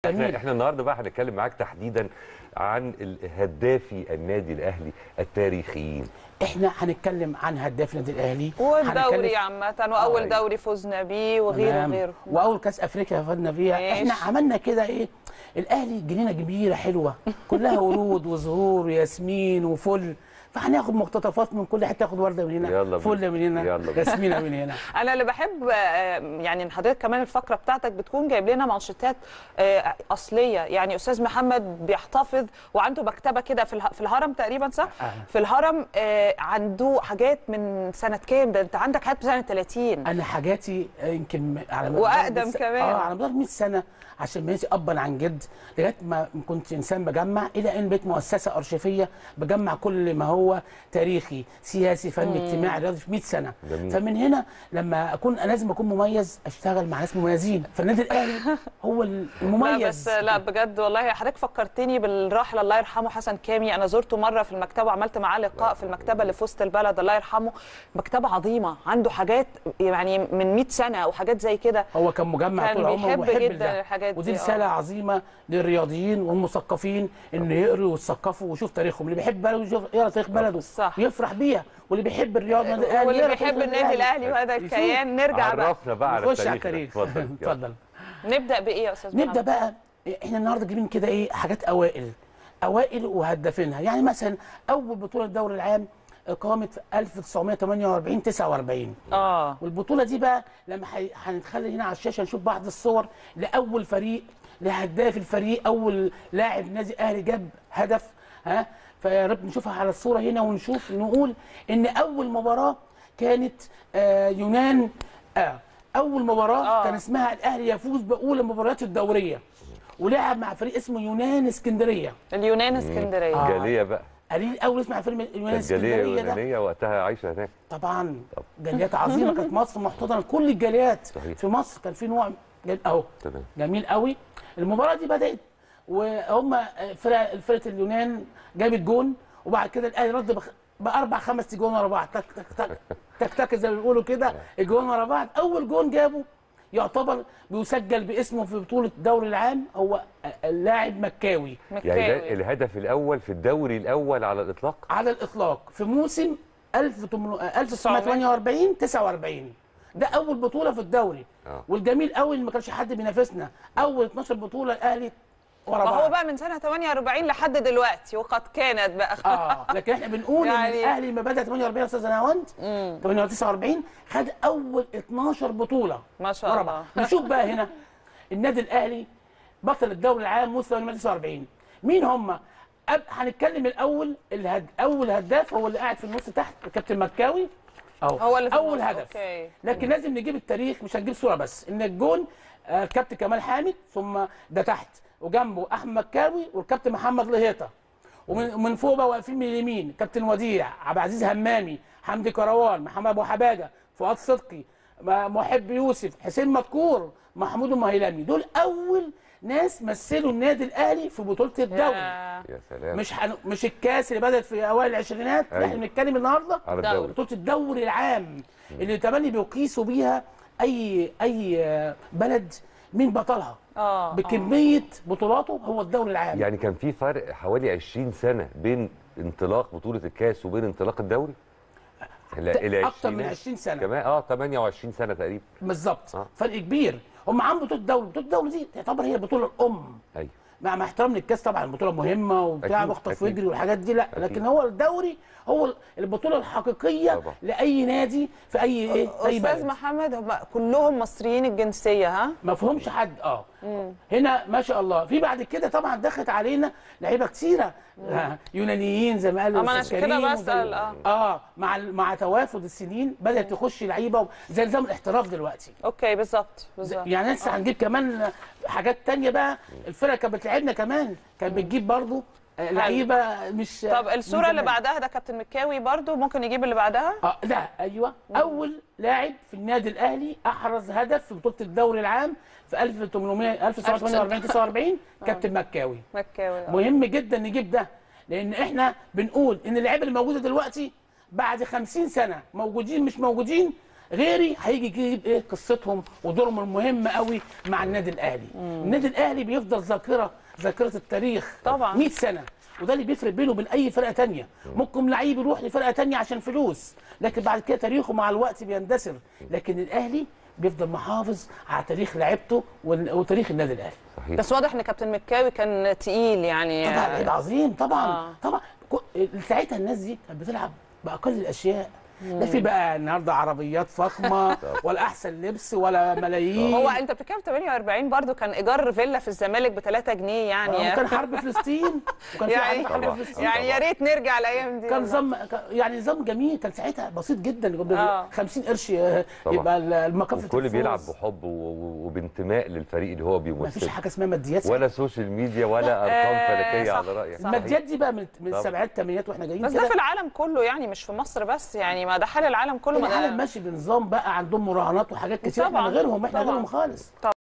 جميل. احنا النهارده بقى هنتكلم معاك تحديدا عن هدافي النادي الاهلي التاريخيين احنا هنتكلم عن هداف النادي الاهلي والدوري هنتكلم- عامة وأول آه. دوري فزنا بيه وغيره تمام. وغيره واول كاس افريقيا فزنا فيها ماشي. احنا عملنا كده ايه الاهلي جنينه كبيره حلوه كلها ورود وزهور وياسمين وفل فهناخد مقتطفات من كل حته ياخد ورده من هنا يلا بينا. فل من هنا يلا بينا. ياسمينه من هنا انا اللي بحب آه، يعني إن حضرتك كمان الفقره بتاعتك بتكون جايب لنا مانشيتات آه، اصليه يعني استاذ محمد بيحتفظ وعنده مكتبه كده في اله- في الهرم تقريبا صح آه. في الهرم آه، عنده حاجات من سنه كام ده انت عندك حاجات من سنه 30 انا حاجاتي يمكن على مدار وأقدم مية س- كمان. اه على مدار 100 سنه عشان ماشي ابا عن جد لغايه ما كنت انسان بجمع الى ان بقيت مؤسسه ارشيفيه بجمع كل ما هو تاريخي سياسي فني اجتماعي رياضي في 100 سنه جميل. فمن هنا لما اكون لازم اكون مميز اشتغل مع ناس مميزين فالنادي الاهلي هو لا المميز بس لا بجد والله حضرتك فكرتني بالراحل الله يرحمه حسن كامي انا زرته مره في المكتبه وعملت معاه لقاء في المكتبه اللي في وسط البلد الله يرحمه مكتبه عظيمه عنده حاجات يعني من 100 سنه وحاجات زي كده هو كان مجمع كان طول عمره بيحب وبيحب جدا ده. الحاجات ودي دي، رساله آه. عظيمه للرياضيين والمثقفين انه يقروا ويتثقفوا ويشوف تاريخهم اللي بيحب بلده يشوف يقرا تاريخ بلده صح. ويفرح بيها واللي بيحب الرياضه النادي الأهلي واللي يقرا بيحب تاريخ النادي الاهلي وهذا يشوف. الكيان نرجع بقى عرفنا بقى على نخش على التاريخ التاريخ اتفضل يلا. اتفضل نبدا بايه يا استاذ محمد نبدا بقى احنا النهارده جايبين كده ايه حاجات اوائل اوائل وهدافينها يعني مثلا اول بطوله الدوري العام قامت في 1948 49 اه والبطوله دي بقى لما حي- هنتخلي هنا على الشاشه نشوف بعض الصور لاول فريق لهداف الفريق اول لاعب نادي اهلي جاب هدف ها فيا رب نشوفها على الصوره هنا ونشوف نقول ان اول مباراه كانت آه يونان آه اول مباراه آه. آه. كان اسمها الاهلي يفوز باولى المباريات الدوريه ولعب مع فريق اسمه يونان اسكندريه اليونان اسكندريه آه. جاليه بقى قليل اول اسمع فريق يونان كانت جاليه اسكندريه ده يونانيه وقتها عايشه هناك طبعا جاليات عظيمه كانت مصر محتضنه كل الجاليات صحيح. في مصر كان في نوع جال- اهو تمام جميل قوي المباراه دي بدات وهم فرقه فرقه اليونان جابت جون وبعد كده الاهلي رد بخ... باربع خمس جون ورا بعض تك تك تك تك تك زي ما بيقولوا كده الجون ورا بعض اول جون جابه يعتبر بيسجل باسمه في بطوله الدوري العام هو اللاعب مكاوي يعني ده مكاوي الهدف الاول في الدوري الاول على الاطلاق على الاطلاق في موسم 1948 49 ده اول بطوله في الدوري آه. والجميل قوي ان ما كانش حد بينافسنا اول 12 بطوله الاهلي ورا ما هو بعض بقى من سنه 48 لحد دلوقتي وقد كانت بقى اه لكن احنا بنقول ان يعني- الاهلي ما بدا 48 يا استاذ نهاوند 48 49 خد اول 12 بطوله ما شاء ورا الله. بعض. نشوف بقى هنا النادي الاهلي بطل الدوري العام موسم 49 مين هم؟ أب... هنتكلم الاول الهد... اول هداف هو اللي قاعد في النص تحت الكابتن مكاوي اهو هو اللي في اول النص، هدف أوكي. لكن لازم نجيب التاريخ مش هنجيب صوره بس ان الجون آه، الكابتن كمال حامد ثم ده تحت وجنبه احمد مكاوي والكابتن محمد لهيطه ومن ومن فوق بقى واقفين من اليمين كابتن وديع عبد العزيز همامي حمدي كروان محمد ابو حباجه فؤاد صدقي م- محب يوسف حسين مذكور محمود المهيلمي دول اول ناس مثلوا النادي الاهلي في بطوله الدوري يا- يا سلام مش حن... مش الكاس اللي بدات في اوائل العشرينات أيوة. احنا بنتكلم النهارده على دوري. الدوري بطوله الدوري العام اللي تملي بيقيسوا بيها اي اي آه، بلد مين بطلها اه آه. بكميه بطولاته هو الدوري العام يعني كان في فرق حوالي 20 سنه بين انطلاق بطوله الكاس وبين انطلاق الدوري لا ال اكتر من 20 20 سنه كمان اه 28 سنه تقريبا بالظبط آه. فرق كبير هم عملوا بطوله الدوري بطوله الدوري دي تعتبر هي البطوله الام ايوه مع مع احترام للكاس طبعا البطوله مهمه وبتاع أكيد، واخطف أكيد. ويجري والحاجات دي لا أكيد. لكن هو الدوري هو البطوله الحقيقيه طبعا. لاي نادي في اي ايه في اي استاذ بلد محمد هم كلهم مصريين الجنسيه ها ما فيهمش حد اه هنا ما شاء الله في بعد كده طبعا دخلت علينا لعيبه كتيره آه يونانيين زي ما قال آه، ما أنا الأستاذ عشان كده كريم بسأل، وده- آه. اه مع ال- مع توافد السنين بدات تخش لعيبه زي نظام الاحتراف دلوقتي اوكي بالظبط بالظبط يعني لسه هنجيب كمان حاجات تانية بقى الفرقه كانت بتلعبنا كمان كانت بتجيب برضو آه، لعيبه مش طب من الصوره اللي زمان. بعدها ده كابتن مكاوي برضو ممكن نجيب اللي بعدها اه لا ايوه اول لاعب في النادي الاهلي احرز هدف في بطوله الدوري العام في 1800 1948 49 كابتن مكاوي مكاوي آه. مهم جدا نجيب ده لان احنا بنقول ان اللعيبه اللي موجوده دلوقتي بعد 50 سنه موجودين مش موجودين غيري هيجي يجيب ايه قصتهم ودورهم المهم قوي مع النادي الاهلي النادي الاهلي بيفضل ذاكره ذاكره التاريخ طبعاً. 100 سنه وده اللي بيفرق بينه وبين اي فرقه تانية ممكن لعيب يروح لفرقه تانية عشان فلوس لكن بعد كده تاريخه مع الوقت بيندثر لكن الاهلي بيفضل محافظ على تاريخ لعيبته وال- وتاريخ النادي الاهلي صحيح بس واضح ان كابتن مكاوي كان تقيل يعني طبعا لعيب عظيم طبعا آه. طبعا كو- ساعتها الناس دي كانت بتلعب باقل الاشياء لا في بقى النهارده عربيات فخمه ولا احسن لبس ولا ملايين هو انت بتتكلم 48 برضو كان ايجار فيلا في الزمالك ب 3 جنيه يعني وكان حرب فلسطين وكان في يعني حرب طبعاً. فلسطين يعني يا ريت نرجع الايام دي كان والله. نظام يعني نظام جميل كان ساعتها بسيط جدا آه. 50 قرش آه، طبعاً. يبقى المكافاه والكل الفوز. بيلعب بحب و- و- وبانتماء للفريق اللي هو ما فيش بيمثله حاجه اسمها ماديات ولا سوشيال ميديا ولا ارقام آه، فلكيه صح، على رايك صح. الماديات دي بقى من من طبعاً. السبعينات الثمانينات واحنا جايين بس ده كده في العالم كله يعني مش في مصر بس يعني ما ده حال العالم كله ما ده- العالم ماشي بنظام بقى عندهم مراهنات وحاجات كتير احنا طبعاً، غيرهم احنا طبعاً. غيرهم خالص